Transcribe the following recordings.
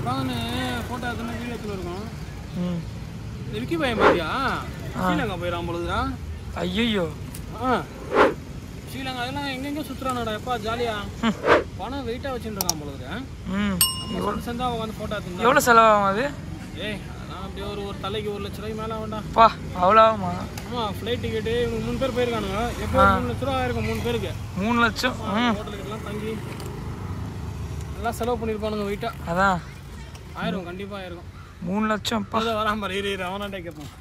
உட்காந்து ஃபோட்டோ எடுத்துன்னு வீடியோ எடுத்துன்னு இருக்கோம் ம் இந்த விக்கி பையன் பார்த்தியா ஸ்ரீலங்கா போயிடாம பொழுதுடா ஐயோ ஆ ஸ்ரீலங்கா அதெல்லாம் எங்கெங்க சுற்றுறானடா எப்பா ஜாலியா பணம் வெயிட்டாக வச்சுட்டு இருக்கான் பொழுது ம் நம்ம ஃப்ரெண்ட்ஸ் இருந்தால் உட்காந்து ஃபோட்டோ எடுத்துருந்தா எவ்வளோ செலவாகும் அது ஏய் அதெல்லாம் அப்படியே ஒரு ஒரு தலைக்கு ஒரு லட்ச ரூபாய்க்கு மேலே ஆகும்டா பா அவ்வளோ ஆகுமா ஆமாம் ஃப்ளைட் டிக்கெட்டு இவங்க மூணு பேர் போயிருக்கானுங்க எப்போ மூணு லட்ச ரூபா ஆயிருக்கும் மூணு பேருக்கு மூணு லட்சம் ம் ஹோட்டலுக்கெல்லாம் தங்கி எல்லாம் செலவு பண்ணியிருப்பானுங்க வெயிட்டாக அதான் ஆயிரும் கண்டிப்பாக ஆயிருக்கும் மூணு லட்சம் பா அதான் வராம பாரு இரு இரு அவனாட்டே கேட்பான்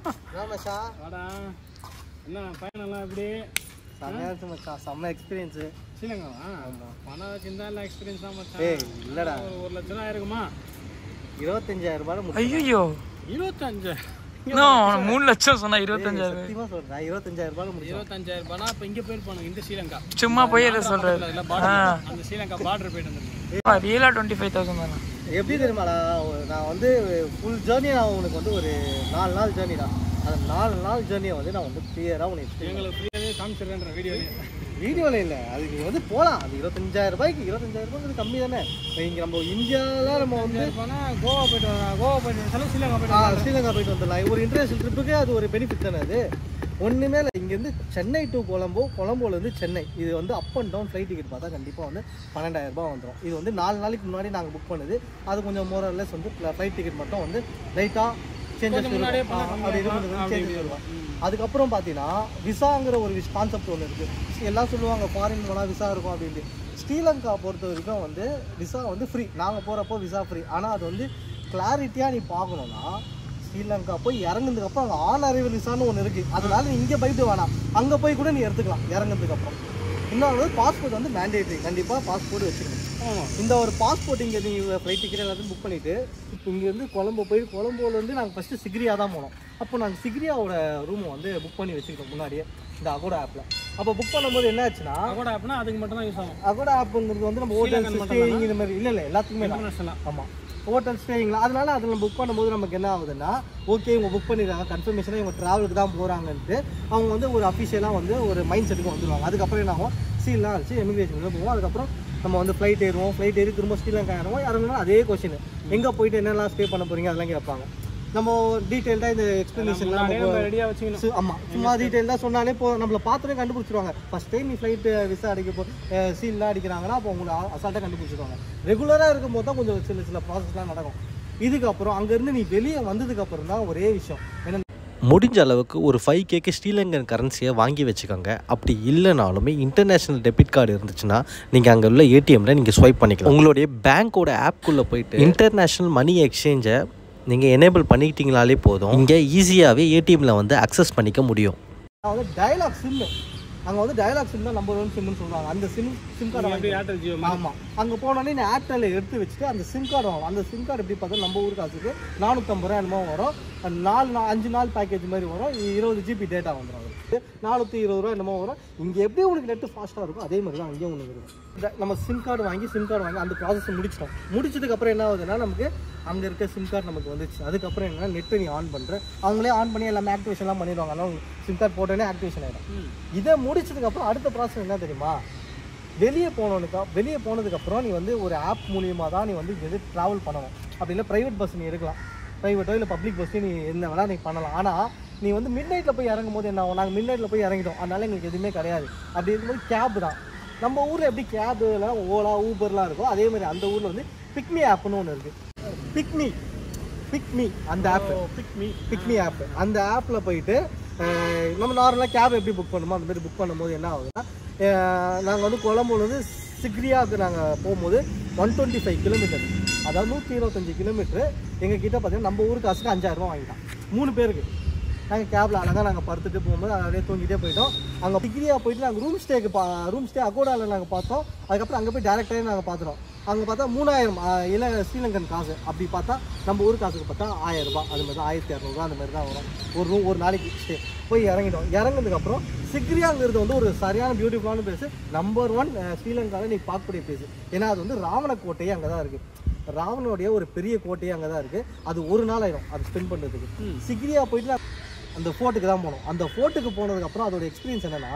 மச்சா வாடா என்ன பயணம்லாம் எப்படி செம்மையா இருக்கு மச்சான் செம்ம எக்ஸ்பீரியன்ஸு ஸ்ரீலங்காவா பணம் வச்சிருந்தா இல்லை எக்ஸ்பீரியன்ஸ் தான் ஏய் மச்சான் இல்லடா ஒரு ஒரு லட்சம் ரூபா ஆயிருக்குமா இருபத்தஞ்சாயிரம் ரூபாய் முடிச்சு ஐயோ இருபத்தஞ்சு இன்னும் மூணு லட்சம் சொன்னா இருபத்தஞ்சாயிரம் சத்தியமா சொல்றேன் இருபத்தஞ்சாயிரம் ரூபாய் முடிச்சு இருபத்தஞ்சாயிரம் ரூபாய்னா அப்போ இங்கே போயிருப்பானுங்க இந்த ஸ்ரீலங்கா சும்மா போய் எதை சொல்றாரு இல்லை பார்டர் அந்த ஸ்ரீலங்கா பார்டர் போயிட்டு வந்துருக்கு ரியலா டுவெண்ட்டி ஃபைவ் தௌசண்ட் தானே எப்படி தெரியுமாடா நான் வந்து ஃபுல் ஜேர்னி நான் உனக்கு வந்து ஒரு நாலு நாள் ஜேர்னி தான் அந்த நாலு நாள் ஜேர்னியை வந்து நான் வந்து கிளியராக உனக்கு explain எங்களுக்கு ஃப்ரீயாகவே காமிச்சிடுறேன்ற வீடியோலேயே வீடியோவில் இல்லை அது நீ வந்து போகலாம் அது இருபத்தஞ்சாயிரம் ரூபாய்க்கு இருபத்தஞ்சாயிரம் ரூபாய்க்கு கம்மி தானே இங்கே நம்ம இந்தியாவில் நம்ம வந்து போனால் கோவா போயிட்டு வரலாம் கோவா போயிட்டு வரலாம் ஸ்ரீலங்கா போயிட்டு ஆ, வரலாம் ஸ்ரீலங்கா போயிட்டு வந்துடலாம் ஒரு இன்டர்நேஷனல் ட்ரிப்புக்கு அது ஒரு பெனிஃபிட் தானே அது ஒன்றுமே இல்லை இங்கேருந்து சென்னை டு கொலம்போ கொலம்போலேருந்து சென்னை இது வந்து up and down flight ticket பார்த்தா கண்டிப்பாக வந்து பன்னெண்டாயிரம் ரூபாய் வந்துடும் இது வந்து நாலு நாளைக்கு முன்னாடி நாங்கள் புக் பண்ணது அது கொஞ்சம் மோரல்லஸ் வந்து ஃப்ளைட் டிக்கெட் மட்டும் வந்து லைட்டாக சேஞ்சஸ் முன்னாடியே பண்ணா அப்படி இது கம்மியா கொஞ்சம் சேஞ்சஸ் வருவோம் அதுக்கப்புறம் பார்த்தீங்கன்னா விசாங்கிற ஒரு விஷ் கான்செப்ட் ஒன்று இருக்குது எல்லாம் சொல்லுவாங்க ஃபாரின் போனால் விசா இருக்கும் அப்படின்ட்டு ஸ்ரீலங்கா பொறுத்த வரைக்கும் வந்து விசா வந்து ஃப்ரீ நாங்கள் போகிறப்போ விசா ஃப்ரீ ஆனால் அது வந்து கிளாரிட்டியாக நீ பார்க்கணுன்னா ஸ்ரீலங்கா போய் இறங்குனதுக்கு அப்புறம் அங்கே ஆன் அரைவல் விசான்னு ஒன்று இருக்குது அதனால நீ இங்கே போயிட்டு வேணாம் அங்கே போய் கூட நீ எடுத்துக்கலாம் இறங்குனதுக்கு அப்புறம் இன்னொன்று பாஸ்போர்ட் வந்து மேண்டேட்ரி கண்டிப்பாக பாஸ்போர்ட் வச்சுக்கணும் ஆமாம் இந்த ஒரு பாஸ்போர்ட் இங்கே நீ ஃப்ளைட் டிக்கெட் எல்லாத்தையும் புக் பண்ணிவிட்டு இப்போ இங்கேருந்து கொழம்பு போய் கொழம்புலேருந்து நாங்கள் ஃபஸ்ட்டு சிக்ரியா தான் போனோம் அப்போ நாங்கள் சிக்ரியாவோட ரூமை வந்து புக் பண்ணி வச்சுக்கிட்டோம் முன்னாடியே இந்த அகோடா ஆப்பில் அப்போ புக் பண்ணும்போது என்ன ஆச்சுன்னா அகோடா ஆப்னா அதுக்கு மட்டும் தான் யூஸ் ஆகும் அகோடா ஆப்புங்கிறது வந்து நம்ம ஹோட்டல் ஸ்டேயிங் இந்த மாதிரி இல்லை இல்லை எல்லாத்துக்குமே தான் இன்டர்நேஷனலாக ஆமாம் ஹோட்டல் ஸ்டேயிங்களா அதனால அதில் புக் பண்ணும்போது நமக்கு என்ன ஆகுதுன்னா ஓகே இவங்க புக் பண்ணிடுறாங்க கன்ஃபர்மேஷனாக இவங்க ட்ராவலுக்கு தான் போகிறாங்கன்ட்டு அவங்க வந்து ஒரு அஃபிஷியலாக வந்து ஒரு மைண்ட் செட்டுக்கு வந்துடுவாங்க அதுக்கப்புறம் என்ன ஆகும் சீல்லாம் அடிச்சு எமிகிரேஷன் போவோம் அதுக்கப்புறம் நம்ம வந்து ஃப்ளைட் ஏறுவோம் ஃப்ளைட் ஏறி திரும்ப ஸ்ரீலங்கா ஏறுவோம் இறங்கணும் அதே கொஸ்டின் எங்கே போயிட்டு என்னெல்லாம் ஸ்டே பண்ண போகிறீங்க அதெல்லாம் கேட்பாங்க நம்ம டீட்டெயில்டாக இந்த எக்ஸ்ப்ளனேஷன்லாம் நம்ம ரெடியாக வச்சுக்கணும் சு- ஆமா சும்மா டீட்டெயிலாக சொன்னாலே போ நம்மள பார்த்தோன்னே கண்டுபிடிச்சிருவாங்க ஃபர்ஸ்ட் டைம் நீ ஃப்ளைட் விசா அடிக்க போ சீல்லாம் அடிக்கிறாங்கன்னா அப்போ உங்களை அசால்ட்டாக கண்டுபிடிச்சிருவாங்க ரெகுலராக இருக்கும்போது தான் கொஞ்சம் சில சில ப்ராசஸ்லாம் நடக்கும் இதுக்கப்புறம் அங்கேருந்து நீ வெளியே வந்ததுக்கு அப்புறம் தான் ஒரே விஷயம் என்ன முடிஞ்ச அளவுக்கு ஒரு ஃபைவ் கேக்கு ஸ்ரீலங்கன் கரன்சியை வாங்கி வச்சுக்கோங்க அப்படி இல்லைனாலுமே இன்டர்நேஷ்னல் டெபிட் கார்டு இருந்துச்சுன்னா நீங்கள் அங்கே உள்ள ஏடிஎம்மில் நீங்கள் ஸ்வைப் பண்ணிக்கலாம் உங்களுடைய பேங்க்கோட ஆப்குள்ளே போயிட்டு இன்டர்நேஷ்னல் மணி எக்ஸ்சேஞ்சை நீங்கள் எனேபிள் பண்ணிக்கிட்டீங்களாலே போதும் இங்கே ஈஸியாகவே ஏடிஎம்மில் வந்து அக்சஸ் பண்ணிக்க முடியும் நான் வந்து டயலாக் சிம்மு அங்கே வந்து டயலாக் சிம் தான் நம்பர் ஒன் சிம்னு சொல்லுவாங்க அந்த சிம் சிம் கார்டை எப்படி ஏர்டெல் ஜியோ மாதிரி ஆமாம் அங்கே போனோடனே நீ ஏர்டெல்ல எடுத்து வச்சுட்டு அந்த சிம் கார்டு வாங்கும் அந்த சிம் கார்டு எப்படி பார்த்தா நம்ம ஊருக்கு காசுக்கு நானூற்றம்பது ரூபா என்னமோ வரும் அது நாலு நா அஞ்சு நாள் பேக்கேஜ் மாதிரி வரும் இ- இருபது ஜிபி டேட்டா வந்துடும் அவருக்கு நானூற்றி இருபது ரூபா என்னமோ வரும் இங்கே எப்படி உனக்கு நெட்டு ஃபாஸ்ட்டாக இருக்கும் அதே மாதிரி தான் அங்கேயும் உனக்கு இருக்கும் இந்த நம்ம சிம் கார்டு வாங்கி சிம் கார்டு வாங்கி அந்த ப்ராசஸ் முடிச்சிட்டோம் முடிச்சதுக்கு அப்புறம் என்ன ஆகுதுன்னா நமக்கு அங்கே இருக்க சிம் கார்டு நமக்கு வந்துச்சு அதுக்கப்புறம் என்ன நெட்டு நீ ஆன் பண்ணுற அவங்களே ஆன் பண்ணி எல்லாமே ஆக்டிவேஷன்லாம் பண்ணிடுவாங்க அதனால சிம் கார்டு போட்டோன்னே ஆக்டிவேஷன் ஆகிடும் இதை முடிச்சதுக்கு அப்புறம் அடுத்த ப்ராசஸ் என்ன தெரியுமா வெளியே போனவனுக்கா வெளியே போனதுக்கப்புறம் நீ வந்து ஒரு ஆப் மூலியமாக தான் நீ வந்து இது ட்ராவல் பண்ணணும் அப்படி இல்லை ப்ரைவேட் பஸ் நீ எடுக்கலாம் ப்ரைவேட்டோ இல்லை பப்ளிக் பஸ்ஸோ நீ என்ன வேணால் நீ பண்ணலாம் ஆனால் நீ வந்து மிட் நைட்டில் போய் இறங்கும் போது என்ன ஆகும் நாங்கள் மிட் நைட்டில் போய் இறங்கிட்டோம் அதனால எங்களுக்கு எதுவுமே கிடையாது அப்படி இருக்கும்போது கேப் தான் நம்ம ஊரில் எப்படி கேபு எல்லாம் ஓலா ஊபர்லாம் இருக்கோ அதே மாதிரி அந்த ஊரில் வந்து பிக்மி ஆப்னு ஒன்று இருக்குது பிக்மி பிக்மி அந்த ஆப் பிக்மி பிக்மி ஆப் அந்த ஆப்பில் போயிட்டு அஹ், நம்ம நார்மலாக கேப் எப்படி புக் பண்ணுமோ அந்த மாதிரி புக் பண்ணும்போது என்ன ஆகுதுன்னா நாங்கள் வந்து கொழம்புலேருந்து சிக்ரியாவுக்கு நாங்கள் போகும்போது ஒன் டுவெண்ட்டி ஃபைவ் கிலோமீட்டர் அதாவது நூற்றி இருபத்தஞ்சி கிலோமீட்டர் எங்கள் கிட்ட பார்த்தீங்கன்னா நம்ம ஊருக்கு காசுக்கு அஞ்சாயிரரூபா வாங்கிட்டான் மூணு பேருக்கு நாங்கள் கேபில் அழகாக நாங்கள் படுத்துட்டு போகும்போது அப்படியே தூங்கிட்டே போயிட்டோம் அங்கே டிகிரியாக போயிட்டு நாங்கள் ரூம் ஸ்டேக்கு பா ரூம் ஸ்டே அகோடாவில் நாங்கள் பார்த்தோம் அதுக்கப்புறம் அங்கே போய் டேரெக்டாகவே நாங்கள் பார்த்துட்டோம் அங்கே பார்த்தா மூணாயிரம் ஆஹ், இல ஸ்ரீலங்கன் காசு அப்படி பார்த்தா நம்ம ஊர் காசுக்கு பார்த்தா ஆயிரம் ரூபாய் அது மாதிரி தான் ஆயிரத்தி இரநூறுவா அந்த மாதிரி தான் வரும் ஒரு ரூம் ஒரு நாளைக்கு ஸ்டே போய் இறங்கிட்டோம் இறங்குனதுக்கப்புறம் சிக்ரியாங்கிறது வந்து ஒரு சரியான பியூட்டிஃபுல்லான பிளேஸ் நம்பர் ஒன் ஸ்ரீலங்காவில் நீ பார்க்கக்கூடிய பிளேஸ் ஏன்னா அது வந்து ராவணக்கோட்டையே அங்கே தான் இருக்குது ராவனுடைய ஒரு பெரிய கோட்டையே அங்கே தான் இருக்குது அது ஒரு நாள் ஆயிடும் அது ஸ்பெண்ட் பண்ணுறதுக்கு சிக்ரியா போயிட்டு நான் அந்த ஃபோர்ட்டுக்கு தான் போனோம் அந்த ஃபோர்ட்டுக்கு போனதுக்கப்புறம் அதோட எக்ஸ்பீரியன்ஸ் என்னன்னா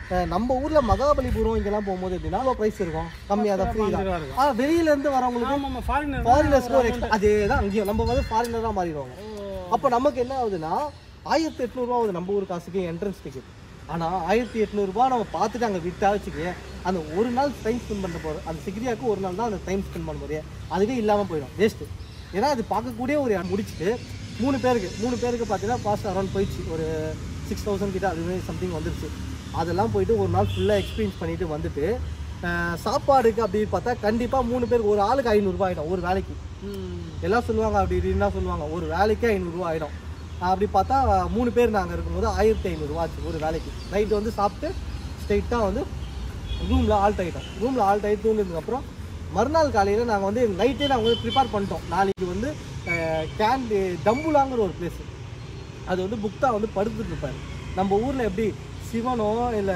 அஹ் நம்ம ஊர்ல மகாபலிபுரம் இங்கெல்லாம் போகும்போது எப்படின்னா லோ ப்ரைஸ் இருக்கும் கம்மியாக தான் ஃப்ரீ தான் ரூபா இருக்கும். ஆ வெளியில இருந்து வரவங்களுக்கு ஆமா ஆமா ஃபாரினர் ஃபாரினர்ஸ்க்கு ஒரு எக்ஸ்ட்ரா அதே தான் அங்கேயும் நம்ம வந்து ஃபாரினர் தான் மாறிடுவாங்க அப்போ நமக்கு என்ன ஆகுதுன்னா ஆயிரத்தி எட்நூறுபா ஆகுது நம்ம ஊர் காசுக்கு என்ட்ரன்ஸ் டிக்கெட் ஆனால் ஆயிரத்தி எட்நூறுபா நம்ம பார்த்துட்டு அங்கே விட்டா வச்சுக்க அந்த ஒரு நாள் டைம் ஸ்பெண்ட் பண்ண போகிறோம் அந்த சிக்ரியாவுக்கு ஒரு நாள் தான் அந்த டைம் ஸ்பெண்ட் பண்ண போறிய அதுவே இல்லாமல் போயிடும் வேஸ்ட்டு ஏன்னா அது பார்க்கக்கூடிய ஒரு இடம் முடிச்சுட்டு மூணு பேருக்கு மூணு பேருக்கு பார்த்தீங்கன்னா பாஸ்ட் அரௌண்ட் போயிடுச்சு ஒரு சிக்ஸ் தௌசண்ட் கிட்ட அதுவே சம்திங் வந்துருச்சு அதெல்லாம் போயிட்டு ஒரு நாள் ஃபுல்லாக எக்ஸ்பீரியன்ஸ் பண்ணிட்டு வந்துட்டு அஹ், சாப்பாடுக்கு அப்படி பார்த்தா கண்டிப்பாக மூணு பேருக்கு ஒரு ஆளுக்கு ஐநூறுரூபா ஆகிடும் ஒரு வேலைக்கு எல்லாம் சொல்லுவாங்க அப்படி இப்படின்னு தான் சொல்லுவாங்க ஒரு வேலைக்கு ஐநூறுரூவா ஆகிடும் அப்படி பார்த்தா மூணு பேர் நாங்கள் இருக்கும்போது ஆயிரத்தி ஐநூறுரூவா ஆச்சு ஒரு வேலைக்கு நைட்டு வந்து சாப்பிட்டு ஸ்ட்ரைட்டாக வந்து ரூமில் ஆல்ட் ஆகிட்டோம் ரூமில் ஆல்ட் ஆகி தூங்கினதுக்கப்புறம் மறுநாள் காலையில் நாங்கள் வந்து நைட்டே நாங்கள் வந்து ப்ரிப்பேர் பண்ணிட்டோம் நாளைக்கு வந்து கேண்டி டம்புலாங்கிற ஒரு பிளேஸ் அது வந்து புக்தா வந்து படுத்துட்டு இருப்பார் நம்ம ஊரில் எப்படி சிவனோ இல்லை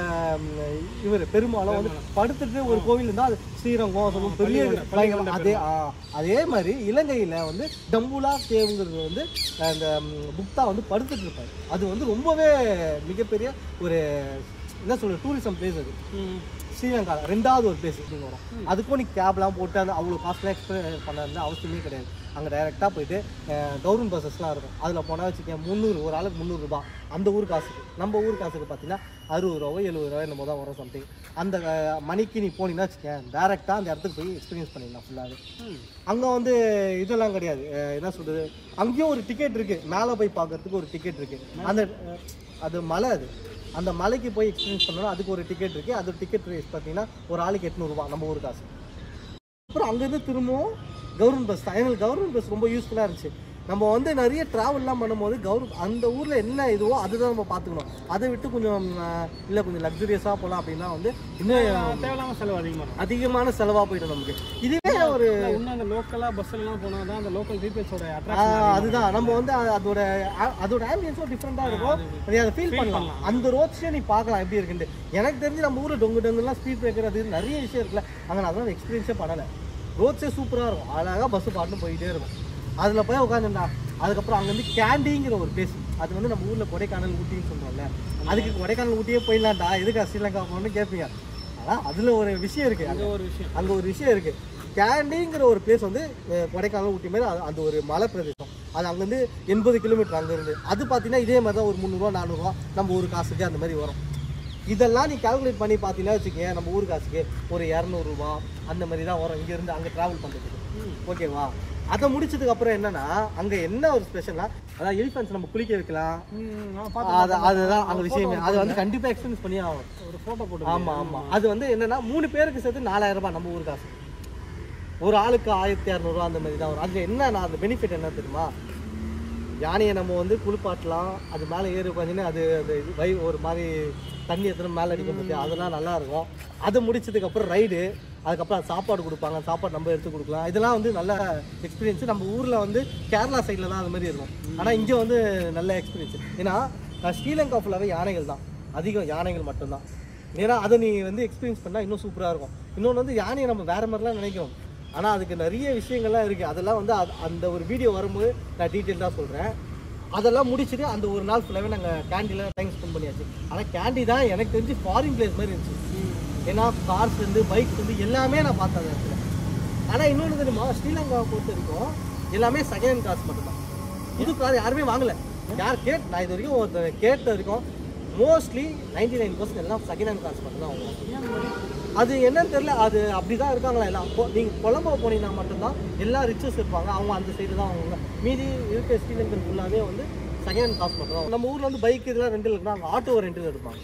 இவர் பெருமாளோ வந்து படுத்துட்டு ஒரு கோவில் இருந்தால் அது ஸ்ரீரங்கம் சொல்லுவோம் பெரிய பயங்கரம் அதே ஆ, அதே மாதிரி இலங்கையில் வந்து டம்புலா கேவுங்கிறது வந்து அந்த ம், புக்தா வந்து படுத்துட்டு இருப்பார் அது வந்து ரொம்பவே மிகப்பெரிய ஒரு என்ன சொல்ற டூரிசம் பிளேஸ் அது ஸ்ரீலங்கா ரெண்டாவது ஒரு பிளேஸ் இங்கே வரும் அதுக்கும் நீ கேப்லாம் போட்டு அந்த அவ்வளோ காஸ்ட்லாம் எக்ஸ்பிளைன் பண்ண அவசியமே கிடையாது அங்கே டைரெக்டாக போயிட்டு கவர்மெண்ட் பஸ்ஸஸ்லாம் இருக்கும் அதில் போனால் வச்சுக்கேன் முந்நூறு ஒரு ஆளுக்கு முந்நூறுரூபா அந்த ஊர் காசுக்கு நம்ம ஊர் காசுக்கு பார்த்தீங்கன்னா அறுபது ரூபாவோ எழுபது ரூபாய் என்னமோ தான் வரும் சம்திங் அந்த அஹ், மணிக்கு நீ போனீங்கன்னா வச்சுக்கேன் டேரெக்டாக அந்த இடத்துக்கு போய் எக்ஸ்பீரியன்ஸ் பண்ணிடலாம் ஃபுல்லாகவே அங்கே வந்து இதெல்லாம் கிடையாது அஹ், என்ன சொல்கிறது அங்கேயும் ஒரு டிக்கெட் இருக்குது மேலே போய் பார்க்கறதுக்கு ஒரு டிக்கெட் இருக்குது அந்த அஹ், அது மலை அது அந்த மலைக்கு போய் எக்ஸ்பீரியன்ஸ் பண்ணணும் அதுக்கு ஒரு டிக்கெட் இருக்குது அது டிக்கெட் ப்ரைஸ் பார்த்தீங்கன்னா ஒரு ஆளுக்கு எட்நூறுபா நம்ம ஊர் காசு அப்புறம் அங்கேருந்து திரும்பவும் கவர்மெண்ட் பஸ் தான் எங்களுக்கு கவர்மெண்ட் பஸ் ரொம்ப யூஸ்ஃபுல்லாக இருந்துச்சு நம்ம வந்து நிறைய ட்ராவல்லாம் பண்ணும்போது கவர்மெண்ட் அந்த ஊரில் என்ன இதுவோ அதுதான் நம்ம பார்த்துக்கணும் அதை விட்டு கொஞ்சம் இல்லை கொஞ்சம் லக்ஸுரியஸாக போகலாம் அப்படின்னா வந்து இன்னும் தேவையில்லாம செலவு அதிகமாக இருக்கும் அதிகமான செலவாக போயிடும் நமக்கு இதுவே ஒரு இன்னும் அந்த லோக்கலாக பஸ்ஸெல்லாம் போனால் தான் அந்த லோக்கல் பீப்பிள்ஸோட ஆ, அட்ராக்ஷன் அதுதான் நம்ம வந்து அ- அதோட அ- அதோட ஆம்பியன்ஸும் டிஃப்ரெண்டாக இருக்கும் நீ அதை ஃபீல் பண்ணலாம் அந்த ரோட்ஸே நீ பார்க்கலாம் எப்படி இருக்குன்ட்டு எனக்கு தெரிஞ்சு நம்ம ஊரில் டொங்கு டொங்குலாம் ஸ்பீட் பிரேக்கர் அது இது நிறைய விஷயம் இருக்குல்ல அங்கே நான் அதெல்லாம் எக்ஸ்பீரியன்ஸே பண்ணலை ரோட்ஸே சூப்பராக இருக்கும் அழகாக பஸ்ஸு பாட்டுன்னு போயிட்டே இருக்கும் அதில் போய் உட்காந்துருந்தா அதுக்கப்புறம் அங்கேருந்து கேண்டிங்கிற ஒரு பிளேஸ் அது வந்து நம்ம ஊரில் கொடைக்கானல் ஊட்டின்னு சொல்கிறோம்ல அதுக்கு கொடைக்கானல் ஊட்டியே போயிடலாம்டா எதுக்கு ஸ்ரீலங்கா போகணும்னு கேட்பீங்க ஆனால் அதில் ஒரு விஷயம் இருக்குது அது ஒரு விஷயம் அங்கே ஒரு விஷயம் இருக்குது கேண்டிங்கிற ஒரு பிளேஸ் வந்து அஹ், கொடைக்கானல் ஊட்டி மாதிரி அது- அந்த ஒரு மலை பிரதேசம் அது அங்கேருந்து எண்பது கிலோமீட்டர் அங்கேருந்து அது பார்த்தீங்கன்னா இதே மாதிரி தான் ஒரு முந்நூறுரூவா நானூறுரூவா நம்ம ஊர் காசுக்கு அந்த மாதிரி வரும் இதெல்லாம் நீ கால்குலேட் பண்ணி பார்த்தீங்கன்னா வச்சுக்கேன் நம்ம ஊர் காசுக்கு ஒரு இரநூறுபா அந்த மாதிரி தான் வரும் இங்கேருந்து அங்கே ட்ராவல் பண்ணுறதுக்கு ஓகேவா அதை முடிச்சதுக்கு அப்புறம் என்னன்னா அங்கே என்ன ஒரு ஸ்பெஷல்னா அதான் எலிஃபென்ட்ஸ் நம்ம குளிக்க வைக்கலாம் அது அதுதான் அங்கே விஷயமே அது வந்து கண்டிப்பாக எக்ஸ்பீரியன்ஸ் பண்ணி ஆகும் ஒரு ஃபோட்டோ போட்டு ஆமா ஆமா அது வந்து என்னன்னா மூணு பேருக்கு சேர்த்து நாலாயிரம் ரூபாய் நம்ம ஊர் காசு ஒரு ஆளுக்கு ஆயிரத்தி இரநூறுவா அந்த மாதிரி தான் வரும் அதுல என்ன நான் அந்த பெனிஃபிட் என்ன தெரியுமா யானையை நம்ம வந்து குளிப்பாட்டலாம் அது மேலே ஏறி உட்காந்துன்னு அது அது இது வை ஒரு மாதிரி தண்ணி எத்தனை மேலே அடிக்கும் பற்றி அதெல்லாம் நல்லா இருக்கும் அது முடிச்சதுக்கு அப்புறம் ரைடு அதுக்கப்புறம் அது சாப்பாடு கொடுப்பாங்க சாப்பாடு நம்ம எடுத்து கொடுக்கலாம் இதெல்லாம் வந்து நல்ல எக்ஸ்பீரியன்ஸ் நம்ம ஊரில் வந்து கேரளா சைடில் தான் அது மாதிரி இருக்கும் ஆனால் இங்கே வந்து நல்ல எக்ஸ்பீரியன்ஸ் ஏன்னா நான் ஸ்ரீலங்கா ஃபுல்லாகவே யானைகள் தான் அதிகம் யானைகள் மட்டும்தான் ஏன்னா அதை நீ வந்து எக்ஸ்பீரியன்ஸ் பண்ணால் இன்னும் சூப்பராக இருக்கும் இன்னொன்று வந்து யானையை நம்ம வேறு மாதிரிலாம் நினைக்கிறோம் ஆனால் அதுக்கு நிறைய விஷயங்கள்லாம் இருக்குது அதெல்லாம் வந்து அது- அந்த ஒரு வீடியோ வரும்போது நான் டீட்டெயிலாக சொல்கிறேன் அதெல்லாம் முடிச்சுட்டு அந்த ஒரு நாள் ஃபுல்லாகவே நாங்கள் கேண்டியில் டைம் ஸ்பெண்ட் பண்ணியாச்சு ஆனால் கேண்டி தான் எனக்கு தெரிஞ்சு ஃபாரின் பிளேஸ் மாதிரி இருந்துச்சு ஏன்னா கார்ஸ் இருந்து பைக்ஸ் வந்து எல்லாமே நான் பார்த்தேன் அந்த இடத்துல ஆனால் இன்னொன்று தெரியுமா ஸ்ரீலங்காவை பொறுத்த வரைக்கும் எல்லாமே செகண்ட் ஹேண்ட் கார்ஸ் மட்டும்தான் புது கார் யாருமே வாங்கல யார் கேட் நான் இது வரைக்கும் ஒருத்தர் கேட்ட வரைக்கும் மோஸ்ட்லி நைன்டி நைன் பர்சன்ட் எல்லாம் செகண்ட் ஹேண்ட் கார்ஸ் மட்டும் தான் வாங்குவாங்க அது என்னன்னு தெரியல அது அப்படி தான் இருக்காங்களா எல்லாம் கொ- நீங்க கொழம்பு போனீங்கன்னா மட்டும்தான் எல்லா ரிச்சஸ் இருப்பாங்க அவங்க அந்த சைடு தான் அவங்க மீதி இருக்க ஸ்ரீலங்கன் ஃபுல்லாகவே வந்து செகண்ட் ஹேண்ட் காசு மட்டும் தான் நம்ம ஊரில் வந்து பைக் இதெல்லாம் ரெண்டில் இருக்குன்னா அங்கே ஆட்டோ ரெண்டில் எடுப்பாங்க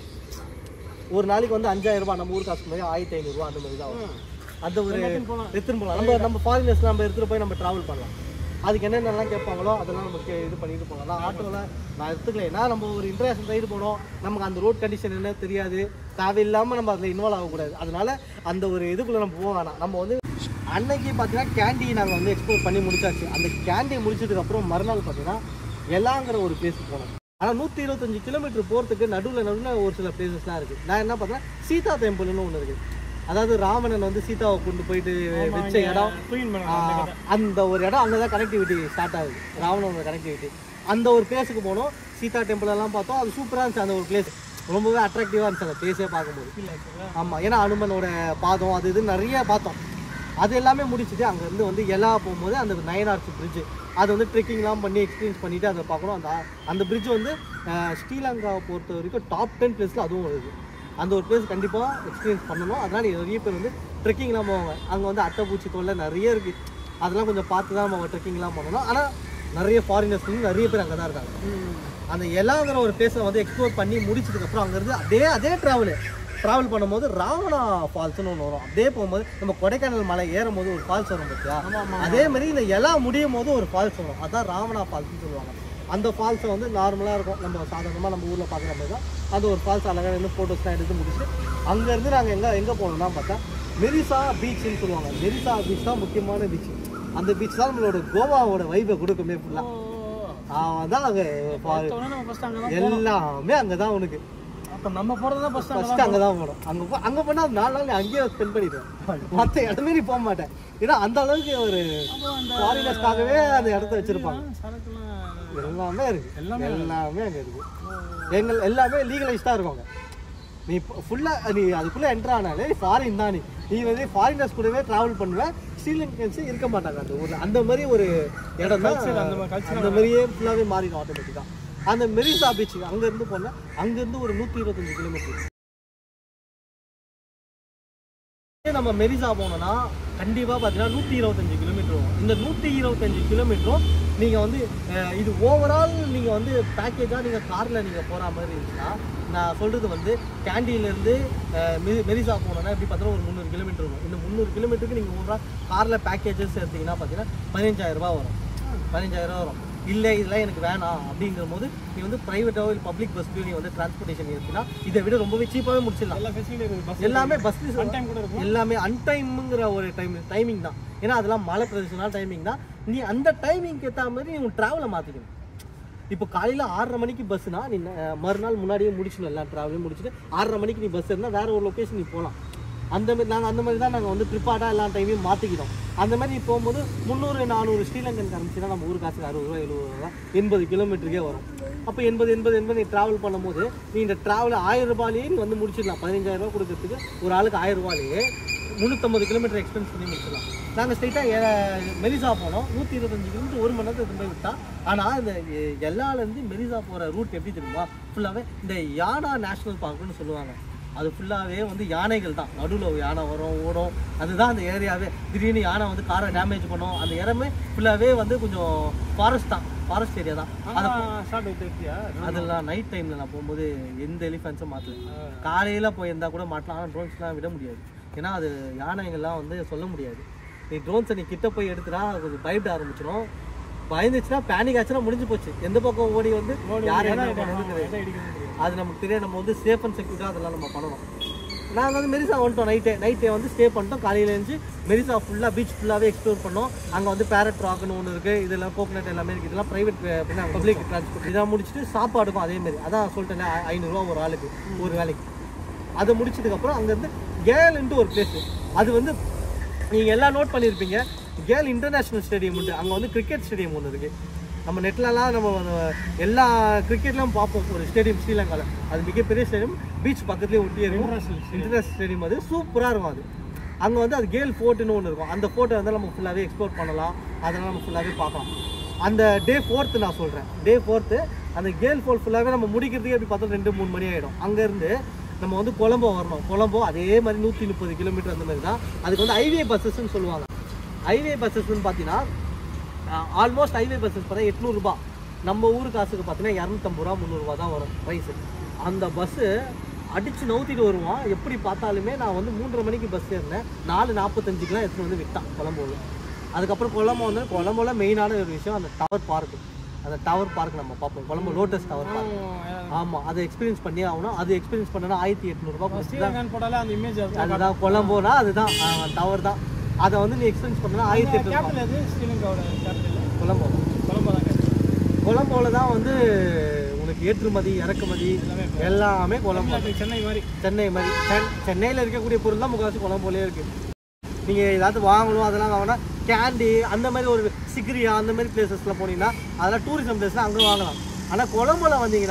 ஒரு நாளைக்கு வந்து அஞ்சாயிரம் ரூபாய் நம்ம ஊர் காசு மாதிரி ஆயிரத்தி ஐநூறுரூவா அந்த மாதிரி தான் வரும். அந்த ஒரு எடுத்துன்னு போகலாம் நம்ம நம்ம ஃபாரினர்ஸ் நம்ம எடுத்துகிட்டு போய் நம்ம ட்ராவல் பண்ணலாம் அதுக்கு என்னென்னலாம் கேட்பாங்களோ அதெல்லாம் நம்ம கே- இது பண்ணிட்டு போகலாம் நான் ஆட்டோவில் நான் எடுத்துக்கல ஏன்னா நம்ம ஒரு இன்டர்நேஷனல் ரைடு போனோம் நமக்கு அந்த ரோட் கண்டிஷன் என்ன தெரியாது தேவையில்லாமல் நம்ம அதில் இன்வால்வ் ஆகக்கூடாது அதனால அந்த ஒரு இதுக்குள்ளே நம்ம போக வேணாம் நம்ம வந்து அன்னைக்கு பார்த்தீங்கன்னா கேண்டி நாங்கள் வந்து எக்ஸ்ப்ளோர் பண்ணி முடிச்சாச்சு அந்த கேண்டியை முடிச்சதுக்கு அப்புறம் மறுநாள் பார்த்தீங்கன்னா எல்லாங்கிற ஒரு பிளேஸுக்கு போனோம் ஆனால் நூற்றி இருபத்தஞ்சு கிலோமீட்டர் போகிறதுக்கு நடுவில் நடுவில் ஒரு சில பிளேசஸ்லாம் இருக்குது நான் என்ன பார்த்தேன்னா சீதா டெம்பிள்னு ஒன்று இருக்குது அதாவது ராவணன் வந்து சீதாவை கொண்டு போயிட்டு வச்ச இடம் க்ளீன் பண்ண ஆ, அந்த ஒரு இடம் அங்கே தான் கனெக்டிவிட்டி ஸ்டார்ட் ஆகுது ராவணனோட கனெக்டிவிட்டி அந்த ஒரு பிளேஸுக்கு போனோம் சீதா டெம்பிள் எல்லாம் பார்த்தோம் அது சூப்பராக இருந்துச்சு அந்த ஒரு பிளேஸ் ரொம்பவே அட்ராக்டிவாக இருந்துச்சு அந்த பிளேஸே பார்க்கும்போது ஆமாம் ஏன்னா அனுமனோட பாதம் அது இது நிறைய பார்த்தோம் அது எல்லாமே முடிச்சுட்டு அங்கேருந்து வந்து எல்லா போகும்போது அந்த நயன் ஆர்ச் பிரிட்ஜ் அது வந்து ட்ரெக்கிங்லாம் பண்ணி எக்ஸ்பீரியன்ஸ் பண்ணிட்டு அதை பார்க்கணும் அந்த அந்த பிரிட்ஜ் வந்து அஹ், ஸ்ரீலங்காவை பொறுத்த வரைக்கும் டாப் டென் பிளேஸில் அதுவும் வருது அந்த ஒரு பிளேஸ் கண்டிப்பாக எக்ஸ்பீரியன்ஸ் பண்ணணும் அதனால் நிறைய பேர் வந்து ட்ரெக்கிங்லாம் போவாங்க அங்கே வந்து அட்டைப்பூச்சி தொல்லை நிறைய இருக்குது அதெல்லாம் கொஞ்சம் பார்த்து தான் நம்ம ட்ரெக்கிங்லாம் பண்ணணும் ஆனால் நிறைய ஃபாரினர்ஸ் வந்து நிறைய பேர் அங்கே தான் இருக்காங்க அந்த எல்லாங்கிற ஒரு பிளேஸை வந்து எக்ஸ்ப்ளோர் பண்ணி முடிச்சதுக்கப்புறம் அங்கேருந்து அதே அதே ட்ராவலு ட்ராவல் பண்ணும்போது ராவணா ஃபால்ஸ்னு ஒன்று வரும் அப்படியே போகும்போது நம்ம கொடைக்கானல் மலை ஏறும் போது ஒரு ஃபால்ஸ் வரும் பார்த்தியா அதே மாதிரி இந்த எல்லாம் முடியும் போது ஒரு ஃபால்ஸ் வரும் அதான் ராவணா ஃபால்ஸ்னு சொல்லுவாங்க அந்த ஃபால்ஸை வந்து நார்மலாக இருக்கும் நம்ம சாதாரணமாக நம்ம ஊரில் பார்க்குற மாதிரி தான் அந்த ஒரு ஃபால்ஸ் அழகாக இருந்து ஃபோட்டோஸ்லாம் எடுத்து முடிச்சுட்டு அங்கேருந்து நாங்கள் எங்கே எங்கே போனோம்னா பார்த்தா மெரிசா பீச்னு சொல்லுவாங்க மெரிசா பீச் தான் முக்கியமான பீச் அந்த பீச் தான் நம்மளோட கோவாவோட வைப்பை கொடுக்குமே ஃபுல்லாக அதான் அங்கே நம்ம ஃபர்ஸ்ட் அங்கே எல்லாமே அங்கே தான் உனக்கு அப்போ நம்ம போகிறது தான் ஃபர்ஸ்ட் ஃபர்ஸ்ட் அங்கே தான் போகணும் அங்கே போ அங்கே போனால் நாலு நாள் நீ அங்கேயே ஸ்பெண்ட் பண்ணிடுவேன் மற்ற இடமே நீ போக மாட்டேன் ஏன்னா அந்த அளவுக்கு ஒரு ஃபாரினர்ஸ்க்காகவே அந்த இடத்த வச்சிருப்பாங்க சரக்குலாம் எல்லாமே இருக்கு எல்லாமே அங்கே இருக்கு எங்கள் எல்லாமே லீகலைஸ்டாக இருக்குங்க நீ ஃபுல்லாக நீ அதுக்குள்ளே என்ட்ரு ஆனாலே ஃபாரின் தான் நீ நீ வந்து ஃபாரினர்ஸ் கூடவே ட்ராவல் பண்ணுவேன் ஸ்ரீலங்கன்ஸே இருக்க மாட்டாங்க அந்த ஊரில் அந்த மாதிரி ஒரு இடம் தான் அந்த மாதிரி culture அந்த மாதிரியே ஃபுல்லாகவே மாறிடும் ஆட்டோமேட்டிக்காக அந்த மெரிசா பீச் அங்கேருந்து போனால் அங்கேருந்து ஒரு நூற்றி இருபத்தஞ்சு கிலோமீட்டர் நம்ம மெரிசா போனோம்னா கண்டிப்பாக பார்த்தீங்கன்னா நூற்றி இருபத்தஞ்சு கிலோமீட்டர் வரும் இந்த நூற்றி இருபத்தஞ்சு கிலோமீட்டரும் நீங்கள் வந்து அஹ், இது ஓவரால் நீங்கள் வந்து பேக்கேஜாக நீங்கள் காரில் நீங்கள் போகிற மாதிரி இருந்துச்சுன்னா நான் சொல்கிறது வந்து கேண்டிலேருந்து மெரிசா போனோம்னா எப்படி பார்த்தீங்கன்னா ஒரு முந்நூறு கிலோமீட்டர் வரும் இந்த முந்நூறு கிலோமீட்டருக்கு நீங்கள் ஓவரால் காரில் பேக்கேஜஸ் எடுத்தீங்கன்னா பார்த்தீங்கன்னா பதினஞ்சாயிரம் ரூபாய் வரும் பதினஞ்சாயிரம் ரூபா வரும் இல்லை இதெல்லாம் எனக்கு வேணாம் அப்படிங்கிற போது நீ வந்து ப்ரைவேட்டாவோ இல்லை பப்ளிக் பஸ்லையோ நீ வந்து டிரான்ஸ்போர்ட்டேஷன் இருக்குன்னா இதை விட ரொம்பவே சீப்பாகவே முடிச்சிடலாம் எல்லா ஃபெசிலிட்டி இருக்குது பஸ் எல்லாமே பஸ்ல டைம் கூட இருக்கும் எல்லாமே அன்டைம்ங்கிற ஒரு டைம் டைமிங் தான் ஏன்னா அதெல்லாம் மழை பிரதேசம்னா டைமிங் தான் நீ அந்த டைமிங்க்கு ஏற்ற மாதிரி நீ உன் ட்ராவலை மாற்றிக்கணும் இப்போ காலையில் ஆறரை மணிக்கு பஸ்ஸுனா நீ அஹ், மறுநாள் முன்னாடியே முடிச்சிடணும் எல்லா ட்ராவலையும் முடிச்சுட்டு ஆறரை மணிக்கு நீ பஸ் இருந்தால் வேற ஒரு லொக்கேஷன் நீ போகலாம் அந்த மாதிரி நாங்கள் அந்த மாதிரி தான் நாங்கள் வந்து ப்ரிப்பார்டாக எல்லா டைமையும் மாற்றிக்கிட்டோம் அந்த மாதிரி நீ போகும்போது முந்நூறு நானூறு ஸ்ரீலங்கன் கரன்சி தான் நம்ம ஊர் காசுக்கு அறுபது ரூபா எழுபது ரூபா எண்பது கிலோமீட்டருக்கே வரும் அப்போ எண்பது எண்பது எண்பது நீ ட்ராவல் பண்ணும்போது நீ இந்த ட்ராவல் ஆயிரம் ரூபாயிலேயே நீ வந்து முடிச்சிடலாம் பதினஞ்சாயிரம் ரூபா கொடுக்கறதுக்கு ஒரு ஆளுக்கு ஆயிரம் ரூபாயிலேயே முந்நூற்றம்பது கிலோமீட்டர் எக்ஸ்பென்ஸ் பண்ணி முடிச்சிடலாம் நாங்கள் ஸ்ட்ரைட்டாக மெரிசா போனோம் நூற்றி இருபத்தஞ்சு கிலோமீட்டர் ஒரு மணி நேரத்துக்கு போய் விட்டா ஆனால் இந்த எ- எல்லாலேருந்து மெரிசா போகிற ரூட் எப்படி தெரியுமா ஃபுல்லாகவே இந்த யானா நேஷனல் பார்க்குன்னு சொல்லுவாங்க அது ஃபுல்லாகவே வந்து யானைகள் தான் நடுவில் யானை வரும் ஓடும் அதுதான் அந்த ஏரியாவே திடீர்னு யானை வந்து காரை டேமேஜ் பண்ணும் அந்த இடமே ஃபுல்லாகவே வந்து கொஞ்சம் ஃபாரஸ்ட் தான் ஃபாரஸ்ட் ஏரியா தான் அதை ஷார்ட் வித் இருக்கியா அதெல்லாம் நைட் டைமில் நான் போகும்போது எந்த எலிஃபென்ட்ஸும் மாற்றல காலையில் போயிருந்தா கூட மாட்டலாம் ஆனால் ட்ரோன்ஸ்லாம் விட முடியாது ஏன்னா அது யானைகள்லாம் வந்து சொல்ல முடியாது நீ ட்ரோன்ஸை நீ கிட்ட போய் எடுத்துனா அது கொஞ்சம் பயப்பட ஆரம்பிச்சிடும் பயந்துச்சுன்னா பேனிக் ஆச்சுன்னா முடிஞ்சு போச்சு எந்த பக்கம் ஓடி வந்து யார் என்ன பண்ணுறது தெரியாது. அது நமக்கு தெரியாது நம்ம வந்து சேஃப் அண்ட் செக்யூர்டாக அதெல்லாம் நம்ம பண்ணணும் நாங்கள் வந்து மெரிசா வந்துட்டோம் நைட்டே நைட்டே வந்து ஸ்டே பண்ணிட்டோம் காலையில் எழுந்து மெரிசா ஃபுல்லாக பீச் ஃபுல்லாகவே எக்ஸ்ப்ளோர் பண்ணோம் அங்கே வந்து பேரட் ராக்னு ஒன்று இருக்குது இதெல்லாம் கோகனட் எல்லாமே இருக்குது இதெல்லாம் ப்ரைவேட் பப்ளிக் டிரான்ஸ்போர்ட் இதெல்லாம் முடிச்சுட்டு சாப்பாடுக்கும் அதே மாதிரி அதான் சொல்லிட்டேன் ஐநூறுரூவா ஒரு ஆளுக்கு ஒரு வேலைக்கு அதை முடிச்சதுக்கப்புறம் அங்கேருந்து கேல்ன்ட்டு ஒரு பிளேஸ் அது வந்து நீங்கள் எல்லாம் நோட் பண்ணியிருப்பீங்க கேல் இன்டர்நேஷ்னல் ஸ்டேடியம் உண்டு அங்கே வந்து கிரிக்கெட் ஸ்டேடியம் ஒன்று இருக்குது நம்ம நெட்லலாம் நம்ம வந்து எல்லா கிரிக்கெட்லாம் பார்ப்போம் ஒரு ஸ்டேடியம் ஸ்ரீலங்காவில் அது மிகப்பெரிய ஸ்டேடியம் பீச் பக்கத்துலேயே ஒட்டியே இருக்கும் இன்டர்நேஷனல் ஸ்டேடியம் அது சூப்பராக இருக்கும் அது அங்கே வந்து அது கேல் ஃபோர்ட்டுன்னு ஒன்று இருக்கும் அந்த ஃபோர்ட்டை வந்து நம்ம ஃபுல்லாகவே எக்ஸ்ப்ளோர் பண்ணலாம் அதெல்லாம் நம்ம ஃபுல்லாகவே பார்க்கலாம் அந்த டே ஃபோர்த்து நான் சொல்கிறேன் டே ஃபோர்த்து அந்த கேல் ஃபோர்ட் ஃபுல்லாகவே நம்ம முடிக்கிறதுக்கு எப்படி பார்த்தா ரெண்டு மூணு மணி ஆகிடும் அங்கேருந்து நம்ம வந்து கொலம்போ வரணும் கொலம்போ அதே மாதிரி நூற்றி முப்பது கிலோமீட்டர் அந்த மாதிரி தான் அதுக்கு வந்து ஹைவே பஸ்ஸஸ்ன்னு சொல்லுவாங்க ஹைவே பஸ்ஸஸ்ன்னு பார்த்தீங்கன்னா ஆல்மோஸ்ட் ஹைவே பஸ்ஸஸ் பார்த்தா எட்நூறுபா நம்ம ஊர் காசுக்கு பார்த்தீங்கன்னா இரநூத்தம்பது ரூபா முந்நூறுரூவா தான் வரும் ப்ரைஸு அந்த பஸ்ஸு அடித்து நவுத்திட்டு வருவான் எப்படி பார்த்தாலுமே நான் வந்து மூன்றரை மணிக்கு பஸ் ஏறினேன் நாலு நாற்பத்தஞ்சுக்கெலாம் எடுத்துகிட்டு வந்து விட்டான் கொலம்போவில் அதுக்கப்புறம் கொலம்போ வந்து கொலம்போவில் மெயினான ஒரு விஷயம் அந்த டவர் பார்க்கு அந்த டவர் பார்க் நம்ம பார்ப்போம் கொலம்போ லோட்டஸ் டவர் பார்க் ஆமாம் அதை எக்ஸ்பீரியன்ஸ் பண்ணி ஆகணும் அது எக்ஸ்பீரியன்ஸ் பண்ணனா ஆயிரத்தி எட்நூறுபா கொடுத்து ஸ்ரீலங்கன் போட்டாலே அந்த இமேஜ் அதுதான் கொலம்போனா அதுதான் டவர் தான் அதை வந்து நீ எக்ஸ்பீரியன்ஸ் பண்ணனா ஆயிரத்தி எட்நூறுபா கேபிட்டல் எது ஸ்ரீலங்காவோட கேபிட்டல் கொலம்போ கொலம்போ தான் கேபிட்டல் கொலம்போல தான் வந்து உனக்கு ஏற்றுமதி இறக்குமதி எல்லாமே கொலம்போ சென்னை மாதிரி சென்னை மாதிரி சென் சென்னையில் இருக்கக்கூடிய பொருள் தான் முக்கால்வாசி கொலம்போலே இருக்குது நீங்கள் ஏதாவது வாங்கணும் அதெல்லாம் வாங்கினா கேண்டி அந்த மாதிரி ஒரு சிக்ரியா அந்த மாதிரி பிளேசஸில் போனீங்கன்னா அதெல்லாம் டூரிசம் பிளேஸ்லாம் அங்கே வாங்கலாம் ஆனால் கொலம்போல வந்தீங்கன்னா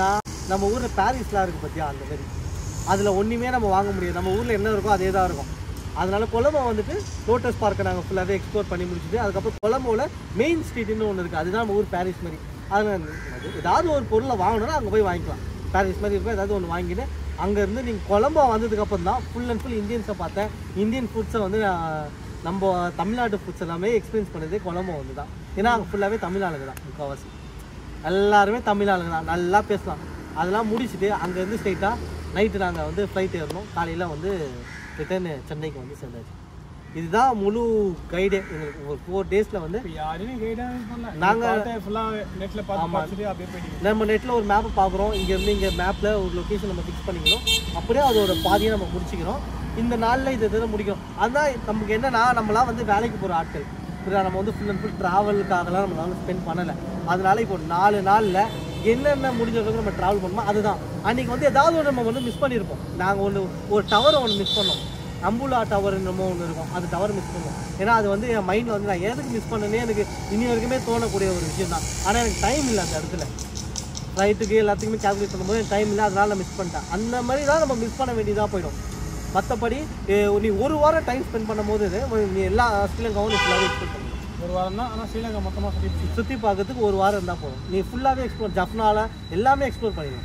நம்ம ஊரில் பாரிஸ்லாம் இருக்குது பார்த்தியா அந்த மாதிரி அதில் ஒன்றுமே நம்ம வாங்க முடியாது நம்ம ஊரில் என்ன இருக்கோ அதே தான் இருக்கும் அதனால கொலம்போ வந்துட்டு லோட்டஸ் பார்க்கை நாங்கள் ஃபுல்லாகவே எக்ஸ்ப்ளோர் பண்ணி முடிச்சுட்டு அதுக்கப்புறம் கொலம்போவில் மெயின் ஸ்ட்ரீட்னு ஒன்று இருக்குது அதுதான் நம்ம ஊர் பாரிஸ் மாதிரி அதில் ஏதாவது ஒரு பொருளை வாங்கணும்னா அங்கே போய் வாங்கிக்கலாம் பாரிஸ் மாதிரி இருக்கும் ஏதாவது ஒன்று வாங்கிட்டு அங்கேருந்து நீங்கள் கொலம்போ வந்ததுக்கப்புறம் தான் ஃபுல் அண்ட் ஃபுல் இந்தியன்ஸை பார்த்தேன் இந்தியன் ஃபுட்ஸை வந்து நான் நம்ம தமிழ்நாட்டு ஃபுட்ஸ் எல்லாமே எக்ஸ்பீரியன்ஸ் பண்ணதே கொலம்போ வந்து தான் ஏன்னா அங்கே ஃபுல்லாகவே தமிழ் ஆளுங்க தான் முக்கால்வாசி எல்லாருமே தமிழ் ஆளுங்க தான் நல்லா பேசலாம் அதெல்லாம் முடிச்சுட்டு அங்கேருந்து ஸ்ட்ரைட்டாக நைட்டு நாங்கள் வந்து ஃப்ளைட் ஏறணும் காலையில் வந்து ரிட்டர்ன் சென்னைக்கு வந்து சேர்ந்தாச்சு இதுதான் முழு கைடே எங்களுக்கு ஒரு ஃபோர் டேஸில் வந்து இப்போ யாரையுமே கைடாக பண்ணல நாங்க- நாங்கள் ஃபுல்லாக நெட்டில் பார்த்து பார்த்துட்டு அப்படியே போயிட்டீங்க நம்ம நெட்டில் ஒரு மேப்பை பார்க்குறோம் இங்கேருந்து இங்கே மேப்பில் ஒரு லொக்கேஷன் நம்ம ஃபிக்ஸ் பண்ணிக்கணும் அப்படியே அதோட பாதியை நம்ம முடிச்சுக்கிறோம் இந்த நாளில் இது இதில் முடிக்கணும் அதான் நமக்கு என்னன்னா நம்மளாம் வந்து வேலைக்கு போகிற ஆட்கள் புரியுதா நம்ம வந்து ஃபுல் அண்ட் ஃபுல் ட்ராவலுக்காகலாம் நம்மளால ஸ்பெண்ட் பண்ணலை அதனால இப்போ நாலு நாளில் என்னென்ன முடிஞ்ச அளவுக்கு நம்ம ட்ராவல் பண்ணோமோ அதுதான் அன்றைக்கி வந்து ஏதாவது ஒன்று நம்ம வந்து மிஸ் பண்ணியிருப்போம் நாங்கள் ஒன்று ஒரு டவரை ஒன்று மிஸ் பண்ணோம் அம்புலா டவர் என்னமோ ஒன்று இருக்கும் அந்த டவர் மிஸ் பண்ணுவோம் ஏன்னா அது வந்து என் மைண்டில் வந்து நான் எதுக்கு மிஸ் பண்ணனே எனக்கு இனி வரைக்குமே தோணக்கூடிய ஒரு விஷயம் தான் ஆனால் எனக்கு டைம் இல்லை அந்த இடத்துல ஃப்ளைட்டுக்கு எல்லாத்துக்குமே கால்குலேட் பண்ணும்போது எனக்கு டைம் இல்லை அதனால நான் மிஸ் பண்ணிட்டேன் அந்த மாதிரி தான் நம்ம மிஸ் பண்ண வேண்டியதாக போயிடும் மற்றபடி நீ ஒரு வாரம் டைம் ஸ்பெண்ட் பண்ணும்போது நீ எல்லா ஸ்ரீலங்காவும் நீ ஃபுல்லாகவே எக்ஸ்பெக்ட் பண்ணணும் ஒரு வாரம் தான் ஆனால் ஸ்ரீலங்கா மொத்தமாக சுற்றி சுற்றி பார்க்கறதுக்கு ஒரு வாரம் இருந்தால் போதும் நீ ஃபுல்லாகவே எக்ஸ்ப்ளோர் ஜப்னால எல்லாமே எக்ஸ்ப்ளோர் பண்ணிடணும்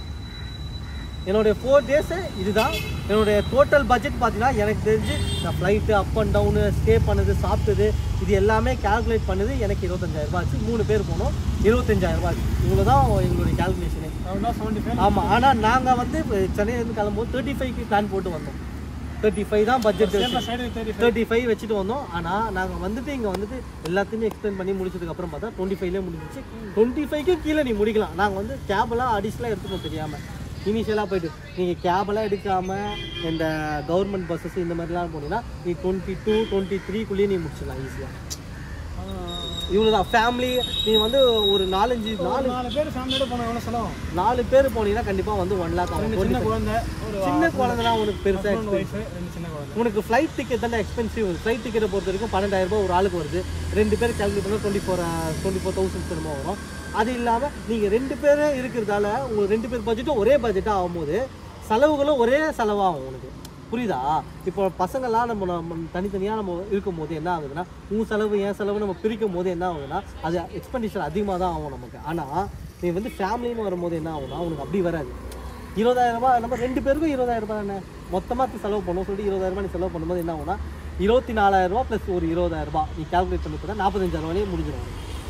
என்னுடைய ஃபோர் டேஸு இதுதான் என்னுடைய டோட்டல் பட்ஜெட் பார்த்தீங்கன்னா எனக்கு தெரிஞ்சு நான் flight up and down stay பண்ணது சாப்பிட்டது இது எல்லாமே கால்குலேட் பண்ணது எனக்கு இருபத்தஞ்சாயிரம் ரூபாய் ஆச்சு மூணு பேர் போனோம் இருபத்தஞ்சாயிரம் ரூபாய் ஆச்சு இவ்வளோ தான் எங்களுடைய கால்குலேஷனே அவ்வளோ செவன்ட்டி ஃபைவ் ஆமாம் ஆனால் நாங்கள் வந்து இப்ப சென்னையிலேருந்து கிளம்பும்போது தேர்ட்டி ஃபைவ்க்கு பிளான் போட்டு வந்தோம் தேர்ட்டி ஃபைவ் தான் budget side thirty thirty five வச்சுட்டு வந்தோம் ஆனால் நாங்கள் வந்துட்டு இங்கே வந்துட்டு எல்லாத்தையுமே எக்ஸ்பிளைன் பண்ணி முடிச்சதுக்கப்புறம் பார்த்தா டுவெண்ட்டி ஃபைவ்லேயே முடிஞ்சிச்சு டுவெண்ட்டி ஃபைவ்க்கு கீழே நீ முடிக்கலாம் நாங்கள் வந்து கேபெல்லாம் அடிஷ்னலாக எடுத்துக்கணும் தெரியாமல் இனிஷியலாக போயிட்டு நீங்கள் கேபெல்லாம் எடுக்காமல் இந்த கவர்மெண்ட் பஸ்ஸஸ் இந்த மாதிரிலாம் போனீங்கன்னா நீ டுவெண்ட்டி டூ டுவெண்ட்டி த்ரீக்குள்ளேயே நீ முடிச்சிடலாம் ஈஸியாக இவ்வளோ தான் ஃபேமிலி நீ வந்து ஒரு நாலஞ்சு நாலு நாலு பேர் ஃபேமிலியோட போனால் எவ்வளோ செலவும் நாலு பேர் போனீங்கன்னா கண்டிப்பாக வந்து ஒன் லேக் ஆகும் சின்ன குழந்தை ஒரு சின்ன குழந்தைலாம் உனக்கு பெருசாக ஒய்ஃபு ரெண்டு சின்ன குழந்தை உனக்கு ஃப்ளைட் டிக்கெட் தானே எக்ஸ்பென்சிவ் ஃப்ளைட் டிக்கெட்டை பொறுத்த வரைக்கும் பன்னெண்டாயிரம் ரூபாய் ஒரு ஆளுக்கு வருது ரெண்டு பேர் கால்குலேட் பண்ணால் twenty four twenty four thousand திரும்ப வரும் அது இல்லாமல் நீங்கள் ரெண்டு பேர் இருக்கிறதால உங்களுக்கு ரெண்டு பேர் பட்ஜெட்டும் ஒரே பட்ஜெட்டாக ஆகும்போது செலவுகளும் ஒரே செலவாகும் உனக்கு புரியுதா இப்போ பசங்கள்லாம் நம்ம நம்ம தனித்தனியாக நம்ம இருக்கும் போது என்ன ஆகுதுன்னா உன் செலவு என் செலவு நம்ம பிரிக்கும் போது என்ன ஆகுதுன்னா அது எக்ஸ்பெண்டிச்சர் அதிகமாக தான் ஆகும் நமக்கு ஆனால் நீ வந்து ஃபேமிலின்னு வரும்போது என்ன ஆகும்னா உனக்கு அப்படி வராது இருபதாயிரம் ரூபாய் நம்ம ரெண்டு பேருக்கும் இருபதாயிரம் ரூபாய் தானே மொத்தமாக செலவு பண்ணுவோம் சொல்லிட்டு இருபதாயிரம் ரூபாய் நீ செலவு பண்ணும்போது என்ன ஆகும்னா இருபத்தி நாலாயிரம் ரூபாய் ப்ளஸ் ஒரு இருபதாயிரம் ரூபாய் நீ கால்குலேட் பண்ணி போனால் நாற்பத்தஞ்சாயிரம் ரூபாயே முடிஞ்சிடும்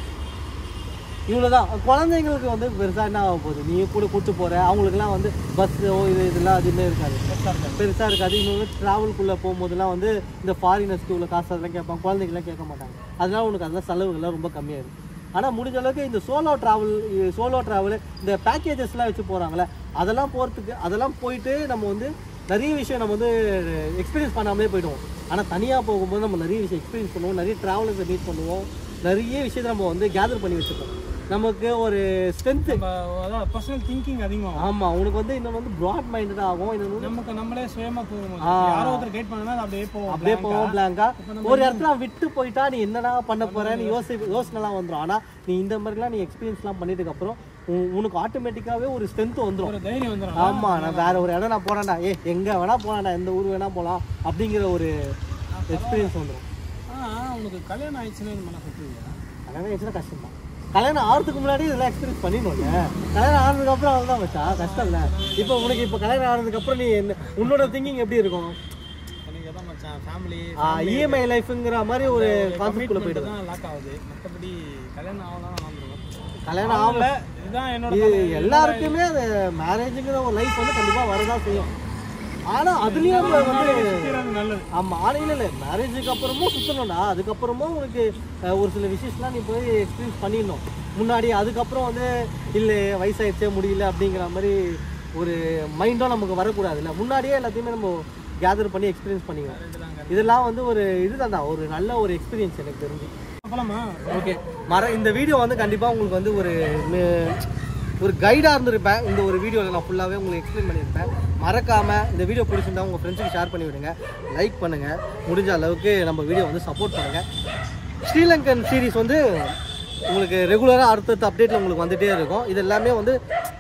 இவ்வளோதான் குழந்தைங்களுக்கு வந்து பெருசாக என்ன ஆக போகுது நீ கூட கூட்டு போகிற அவங்களுக்குலாம் வந்து பஸ்ஸோ இது இதெல்லாம் எதுவுமே இருக்காது பெருசாக இருக்காது இன்னொன்று ட்ராவல்குள்ளே போகும்போதெல்லாம் வந்து இந்த ஃபாரினர்ஸ்க்கு உள்ள காசு அதெல்லாம் கேட்பாங்க குழந்தைங்களாம் கேட்க மாட்டாங்க அதனால உனக்கு அதெல்லாம் செலவுகள்லாம் ரொம்ப கம்மியாயிடும் ஆனால் முடிஞ்ச அளவுக்கு இந்த சோலோ ட்ராவல் சோலோ ட்ராவல் இந்த பேக்கேஜஸ்லாம் வச்சு போகிறாங்களே அதெல்லாம் போகிறதுக்கு அதெல்லாம் போயிட்டு நம்ம வந்து நிறைய விஷயம் நம்ம வந்து எக்ஸ்பீரியன்ஸ் பண்ணாமலே போயிடுவோம் ஆனால் தனியாக போகும்போது நம்ம நிறைய விஷயம் எக்ஸ்பீரியன்ஸ் பண்ணுவோம் நிறைய ட்ராவலர்ஸை மீட் பண்ணுவோம் நிறைய விஷயத்தை நம்ம வந்து கேதர் பண்ணி வச்சுப்போம் நமக்கு ஒரு ஸ்ட்ரென்த்து நம்ம அதான் பர்சனல் திங்கிங் அதிகமாகும் ஆமாம் உனக்கு வந்து இன்னொன்று வந்து ப்ராட் மைண்டடாக ஆகும் இன்னொன்று வந்து நமக்கு நம்மளே சுயமா போகும் ஆ. யாரோ ஒருத்தர் கைட் பண்ணா அது அப்படியே போவோம் அப்படியே போவோம் பிளாங்கா ஒரு இடத்துல விட்டு போயிட்டா நீ என்னடா பண்ண போறேன்னு யோசி யோசனைலாம் வந்துடும் ஆனால் நீ இந்த மாதிரிலாம் நீ எக்ஸ்பீரியன்ஸ்லாம் பண்ணிட்டதுக்கு அப்புறம் உ- உனக்கு ஆட்டோமேட்டிக்காகவே ஒரு ஸ்ட்ரென்த் வந்துடும் ஒரு தைரியம் வந்துடும் ஆமா நான் வேற ஒரு இடம் நான் போனேன்டா ஏ எங்க வேணா போனேன்டா எந்த ஊர் வேணா போகலாம் அப்படிங்கிற ஒரு எக்ஸ்பீரியன்ஸ் வந்துடும் ஆனா உனக்கு கல்யாணம் ஆயிடுச்சுன்னா இந்த மாதிரி சொல்லுவீங்க கல்யாணம் ஆயிடுச்சுன்னா கஷ்டம் தான் கல்யாணம் ஆகிறதுக்கு முன்னாடி இதெல்லாம் எக்ஸ்பீரியன்ஸ் பண்ணிடணும்ல கல்யாணம் ஆனதுக்கு அப்புறம் அவ்வளோதான் வச்சா கஷ்டம் இல்லை இப்போ உனக்கு இப்போ கல்யாணம் ஆனதுக்கு அப்புறம் நீ என்ன உன்னோட திங்கிங் எப்படி இருக்கும் எனக்கு எதாவது மச்சான் ஃபேமிலி இஎம்ஐ லைஃப்ங்கிற மாதிரி ஒரு கான்செப்ட்குள்ள போயிடுது தான் லாக் ஆகுது மற்றபடி கல்யாணம் ஆகலாம் வந்துடும் கல்யாணம் ஆகல இதுதான் என்னோட இது எல்லாருக்குமே அது மேரேஜுங்கிற ஒரு லைஃப் வந்து கண்டிப்பாக வரதான் செய்யும் ஆனால் அதுலேயும் வந்து சுத்திறது நல்லது ஆமாம் ஆனால் இல்லை இல்லை மேரேஜுக்கு அப்புறமும் சுற்றணும்டா அதுக்கப்புறமும் உனக்கு அஹ், ஒரு சில விஷயம்லாம் நீ போய் எக்ஸ்பீரியன்ஸ் பண்ணிடணும் முன்னாடி அதுக்கப்புறம் வந்து இல்லை வயசாயிடுச்சே முடியல அப்படிங்கிற மாதிரி ஒரு மைண்டும் நமக்கு வரக்கூடாதுல்ல முன்னாடியே எல்லாத்தையுமே நம்ம கேதர் பண்ணி எக்ஸ்பீரியன்ஸ் பண்ணிக்கலாம் இதெல்லாம் வந்து ஒரு இதுதான்டா ஒரு நல்ல ஒரு எக்ஸ்பீரியன்ஸ் எனக்கு தெரிஞ்சு போலாமா ஓகே மற இந்த வீடியோ வந்து கண்டிப்பாக உங்களுக்கு வந்து ஒரு ம- ஒரு கைடாக இருந்திருப்பேன் இந்த ஒரு வீடியோவில் நான் ஃபுல்லாகவே உங்களுக்கு எக்ஸ்பிளைன் பண்ணியிருப்பேன் மறக்காமல் இந்த வீடியோ பிடிச்சிருந்தா உங்கள் ஃப்ரெண்ட்ஸுக்கு ஷேர் பண்ணி விடுங்க லைக் பண்ணுங்கள் முடிஞ்ச அளவுக்கு நம்ம வீடியோ வந்து சப்போர்ட் பண்ணுங்கள் ஸ்ரீலங்கன் சீரிஸ் வந்து உங்களுக்கு ரெகுலராக அடுத்தடுத்த அப்டேட்டில் உங்களுக்கு வந்துகிட்டே இருக்கும் இது எல்லாமே வந்து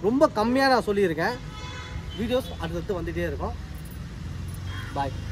ரொம்ப கம்மியாக நான் சொல்லியிருக்கேன் வீடியோஸ் அடுத்தடுத்து வந்துகிட்டே இருக்கும் பாய்